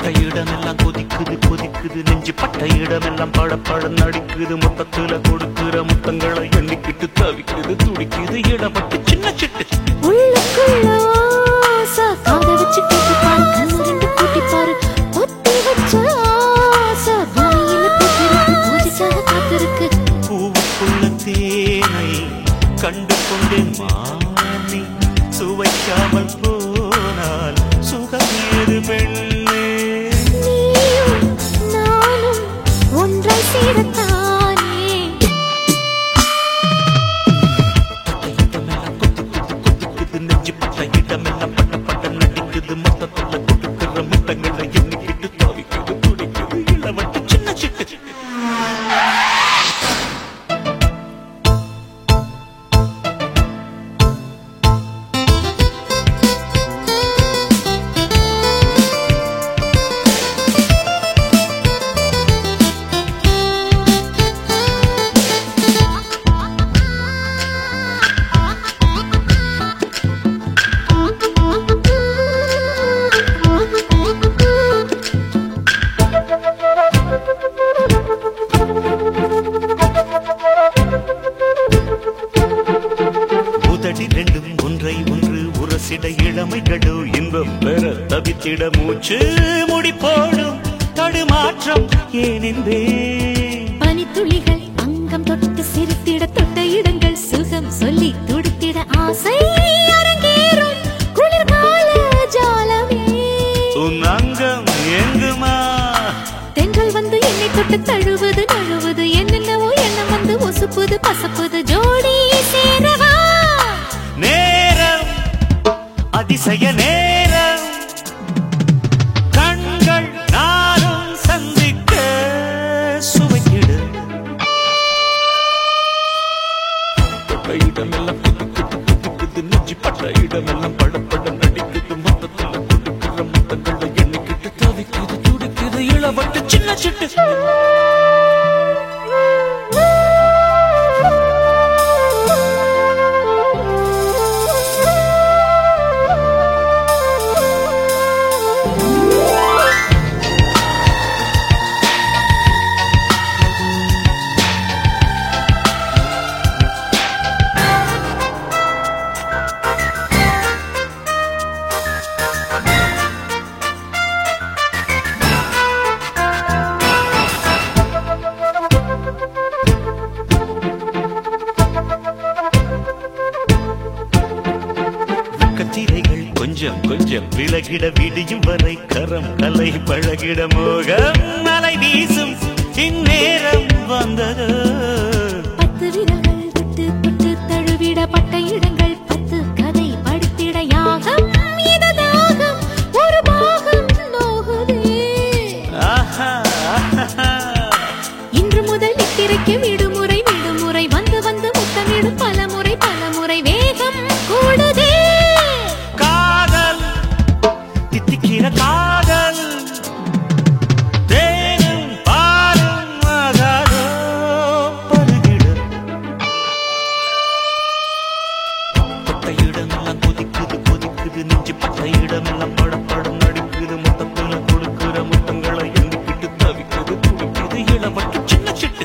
பட்ட இடமெல்லாம் கொதிக்குது கொதிக்குது நெஞ்சு பட்ட இடமெல்லாம் பட பட நடிக்குது மொத்தத்துல கொடுக்கிற முத்தங்களை எண்ணிக்கிட்டு தவிக்குது துடிக்குது இடப்பட்டு சின்ன சிட்டு உள்ளுக்குள்ள ஆசை காத வச்சு கேட்டு பாரு கண்ணு ரெண்டு கூட்டி பாரு ஒத்தி வச்ச ஆசை வாயில பூத்திருக்கு பூஜைக்காக காத்திருக்கு பூவுக்குள்ள தேனை கண்டு கொண்டேன் மானி சுவைக்காமல் போனால் சுகம் ஏது பெண்ணே நீயும் நானும் ஒன்றாய் சேரத்தானே இடமெல்லாம் கொத்து கொத்து கொத்துக்குது நெஞ்சு பட்ட இடமெல்லாம் பட்ட பட்ட நடிக்குது மொத்தத்துல கொடுக்கிற முத்தங்களை எண்ணிக்கிட்டு தவிக்குது துடிக்குது இளவட்டு சின்ன சிட்டு உதடி ரெண்டும் ஒன்றை ஒன்று உரசிட இளமைகளோ இன்பம் பெற தவித்திட மூச்சு முடி போடும் தடுமாற்றம் ஏனென்றே பனித்துளிகள் அங்கம் தொட்டு சிரித்திட தொட்ட இடங்கள் சுகம் சொல்லி துடித்திட ஆசை அரங்கேறும் குளிர்கால ஜாலமே உன் அங்கம் எங்குமா தென்றல் வந்து என்னை தொட்டு தழுவது நழுவது என்னென்னவோ எண்ணம் வந்து ஒசுப்புது பசப்புது ஜோடி சேரவா நேரம் அதிசய நேரம் கண்கள் நாளும் சந்திக்க சுவைக்கிடு பட்ட இடமெல்லாம் குதிக்குது குதிக்குது நெஞ்சு பட்ட இடமெல்லாம் படப்பட நடிக்குது மொத்தத்துல கொடுக்கிற முத்தங்களை எண்ணிக்கிட்டு தவிக்குது துடிக்குது இளவட்டு சின்ன சிட்டு கத்திரைகள் கொஞ்சம் கொஞ்சம் விலகிட விடியும் வரை கரம் கலை பழகிட மோகம் மலை வீசும் இந்நேரம் வந்தது பத்து விரல்கள் தொட்டு தொட்டு தழுவிடப்பட்ட இடங்கள் பத்து கதை படித்திட யாகம் இது தாகம் ஒரு பாகம் நோகுதே ஆஹா, ஆஹா. இன்று முதல் நித்திரைக்கு விடுமுறை விடுமுறை வந்து வந்து முத்தமிடும் பல முறை பல முறை வேகம் கூடுதே காதல் தித்திக்கிற காதல் தேனும் பாலும் ஆகாதோ பருகிடு பட்ட இடமெல்லாம் கொதிக்குது கொதிக்குது நெஞ்சு பட்ட இடமெல்லாம் படம் படம் நடிக்குது மொத்தத்துல கொடுக்கிற முத்தங்களை எண்ணிக்கிட்டு தவிக்குது துடிக்குது இளவட்டு சின்ன சிட்டு